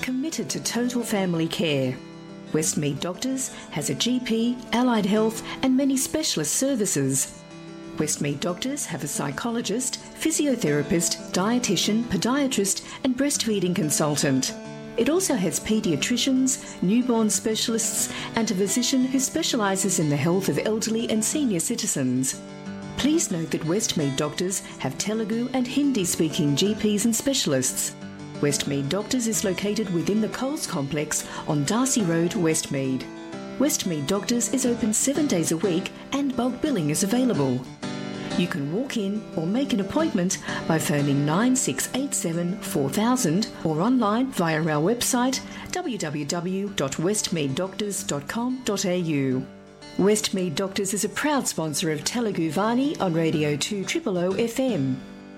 committed to total family care. Westmead Doctors has a GP, allied health, and many specialist services. Westmead Doctors have a psychologist, physiotherapist, dietitian, podiatrist, and breastfeeding consultant. It also has paediatricians, newborn specialists, and a physician who specialises in the health of elderly and senior citizens. Please note that Westmead Doctors have Telugu and Hindi speaking GPs and specialists. Westmead Doctors is located within the Coles complex on Darcy Road, Westmead. Westmead Doctors is open seven days a week and bulk billing is available. You can walk in or make an appointment by phoning 9687 4000 or online via our website www.westmeaddoctors.com.au. Westmead Doctors is a proud sponsor of Telugu Vani on Radio 2 O FM.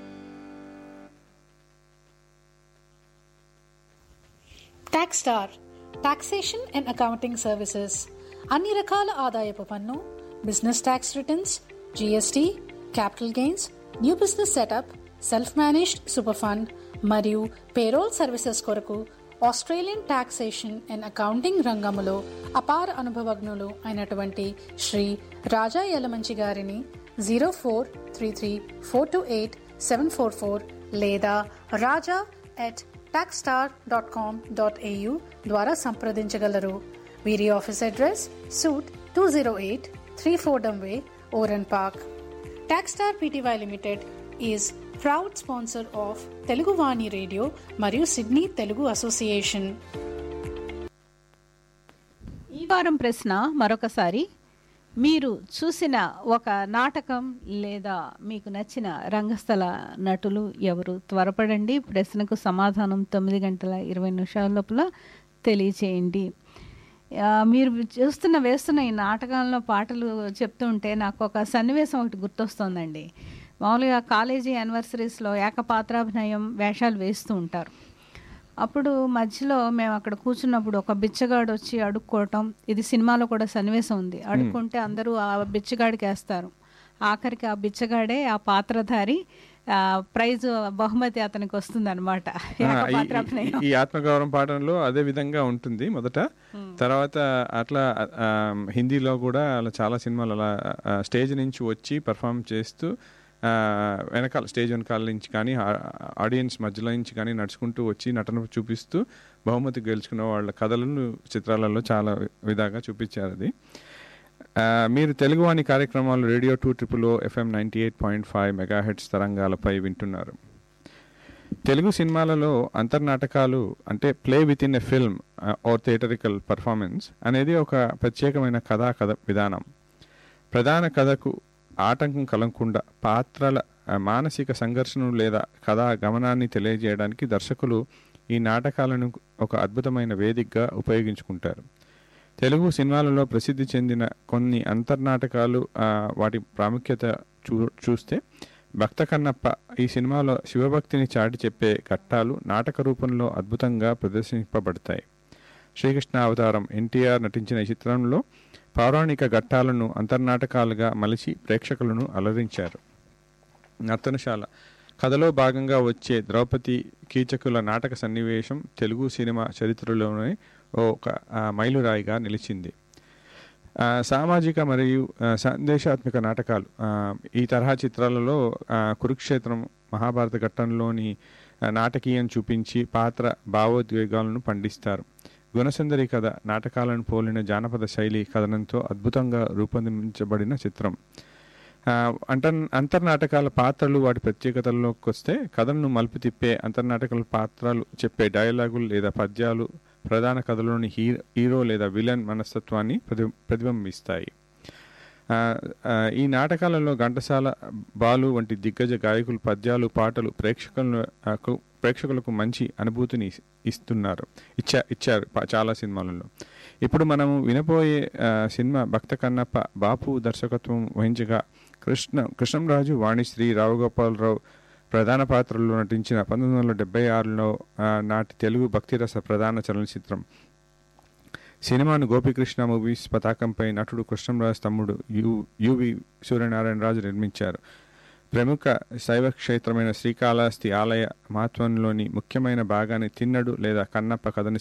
Tax Star taxation and accounting services అన్ని రకాల ఆదాయపు పన్ను business tax returns GST capital gains new business setup self managed super fund మరియు payroll services కొరకు Australian taxation and accounting రంగములో అపార అనుభవజ్ఞులు అయినటువంటి శ్రీ రాజా యలమంచి గారిని zero four three three four two eight seven four four లేదా Raja at Taxstar dot com dot AU ద్వారా సంప్రదించగలరు వీరి office address suite two zero eight three Fordham way Oran park Taxstar PTY limited is proud sponsor of Telugu Vani radio మరియు Sydney Telugu association ఈ వారం ప్రశ్న మరొకసారి మీరు చూసిన ఒక నాటకం లేదా మీకు నచ్చిన రంగస్థల నటులు ఎవరు త్వరపడండి ప్రశ్నకు సమాధానం తొమ్మిది గంటల ఇరవై నిమిషాల లోపల తెలియచేయండి ఆ, మీరు చూస్తున్న వేస్తున్న ఈ నాటకాల్లో పాటలు చెప్తుంటే నాకు ఒక సన్నివేశం ఒకటి గుర్తొస్తుందండి మామూలుగా కాలేజీ యానివర్సరీస్లో ఏకపాత్రాభినయం వేషాలు వేస్తూ ఉంటారు అప్పుడు మధ్యలో మేము అక్కడ కూర్చున్నప్పుడు ఒక బిచ్చగాడు వచ్చి అడుక్కోవటం ఇది సినిమాలో కూడా సన్నివేశం ఉంది అడుక్కుంటే అందరూ ఆ బిచ్చగాడికి వేస్తారు ఆఖరికి ఆ బిచ్చగాడే ఆ పాత్రధారి ఆ, ప్రైజ్ బహుమతి అతనికి వస్తుంది అనమాట ఆ, ఈ- ఈ- ఈ ఆత్మగౌరవం పాఠంలో అదే విధంగా ఉంటుంది మొదట తర్వాత అట్లా ఆ, హిందీలో కూడా అలా చాలా సినిమాలు అలా ఆ, స్టేజ్ నుంచి వచ్చి పర్ఫామ్ చేస్తూ ఆ, వెనకాల స్టేజ్ వెనకాల నుంచి కానీ ఆ- ఆడియన్స్ మధ్యలో నుంచి కానీ నడుచుకుంటూ వచ్చి నటన చూపిస్తూ బహుమతి గెలుచుకున్న వాళ్ళ కథలను చిత్రాలలో చాలా విధాగా చూపించారు అది ఆ, మీరు తెలుగువాణి కార్యక్రమాలు radio two triple FM ninety eight point five megahertz తరంగాలపై వింటున్నారు తెలుగు సినిమాలలో అంతర్నాటకాలు అంటే play within a film or theatrical performance అనేది ఒక ప్రత్యేకమైన కథా కథ విధానం ప్రధాన కథకు ఆటంకం కలగకుండా పాత్రల ఆ, మానసిక సంఘర్షణను లేదా కథా గమనాన్ని తెలియజేయడానికి దర్శకులు ఈ నాటకాలను ఒక అద్భుతమైన వేదికగా ఉపయోగించుకుంటారు తెలుగు సినిమాలలో ప్రసిద్ధి చెందిన కొన్ని అంతర్నాటకాలు ఆ, వాటి ప్రాముఖ్యత చూ చూస్తే భక్త కన్నప్ప ఈ సినిమాలో శివభక్తిని చాటి చెప్పే ఘట్టాలు నాటక రూపంలో అద్భుతంగా ప్రదర్శింపబడతాయి శ్రీకృష్ణ అవతారం ఎన్టీఆర్ నటించిన ఈ చిత్రంలో పౌరాణిక ఘట్టాలను అంతర్నాటకాలుగా మలిచి ప్రేక్షకులను అలరించారు నర్తనశాల కథలో భాగంగా వచ్చే ద్రౌపది కీచకుల నాటక సన్నివేశం తెలుగు సినిమా చరిత్రలోనే ఒక ఆ, మైలురాయిగా నిలిచింది ఆ, సామాజిక మరియు ఆ, సందేశాత్మక నాటకాలు ఆ, ఈ తరహా చిత్రాలలో ఆ, కురుక్షేత్రం మహాభారత ఘట్టంలోని ఆ, నాటకీయం చూపించి పాత్ర భావోద్వేగాలను పండిస్తారు గుణసుందరి కథ నాటకాలను పోలిన జానపద శైలి కథనంతో అద్భుతంగా రూపొందించబడిన చిత్రం ఆ, అంటర్ అంతర్నాటకాల పాత్రలు వాటి ప్రత్యేకతల్లోకి వస్తే కథలను మలుపు తిప్పే అంతర్నాటకాల పాత్రలు చెప్పే డైలాగులు లేదా పద్యాలు ప్రధాన కథలోని హీరో హీరో లేదా విలన్ మనస్తత్వాన్ని ప్రతి ప్రతిబింబిస్తాయి ఆ, ఆ, ఈ నాటకాలలో ఘంటసాల బాలు వంటి దిగ్గజ గాయకులు పద్యాలు పాటలు ప్రేక్షకులను ఆ, కు- ప్రేక్షకులకు మంచి అనుభూతిని ఇస్- ఇస్తున్నారు ఇచ్చా ఇచ్చారు పా- చాలా సినిమాలలో ఇప్పుడు మనము వినబోయే ఆ, సినిమా భక్త కన్నప్ప బాపు దర్శకత్వం వహించగా కృష్ణ కృష్ణంరాజు వాణిశ్రీ రావుగోపాలరావు ప్రధాన పాత్రల్లో నటించిన పంతొమ్మిది వందల డెబ్బై ఆరులో ఆ, నాటి తెలుగు భక్తిరస ప్రధాన చలనచిత్రం సినిమాను గోపికృష్ణ మూవీస్ పతాకంపై నటుడు కృష్ణంరాజు తమ్ముడు యు యువి సూర్యనారాయణ రాజు నిర్మించారు ప్రముఖ శైవ క్షేత్రమైన శ్రీకాళహస్తి ఆలయ మహత్వంలోని ముఖ్యమైన భాగాన్ని తిన్నడు లేదా కన్నప్ప కథని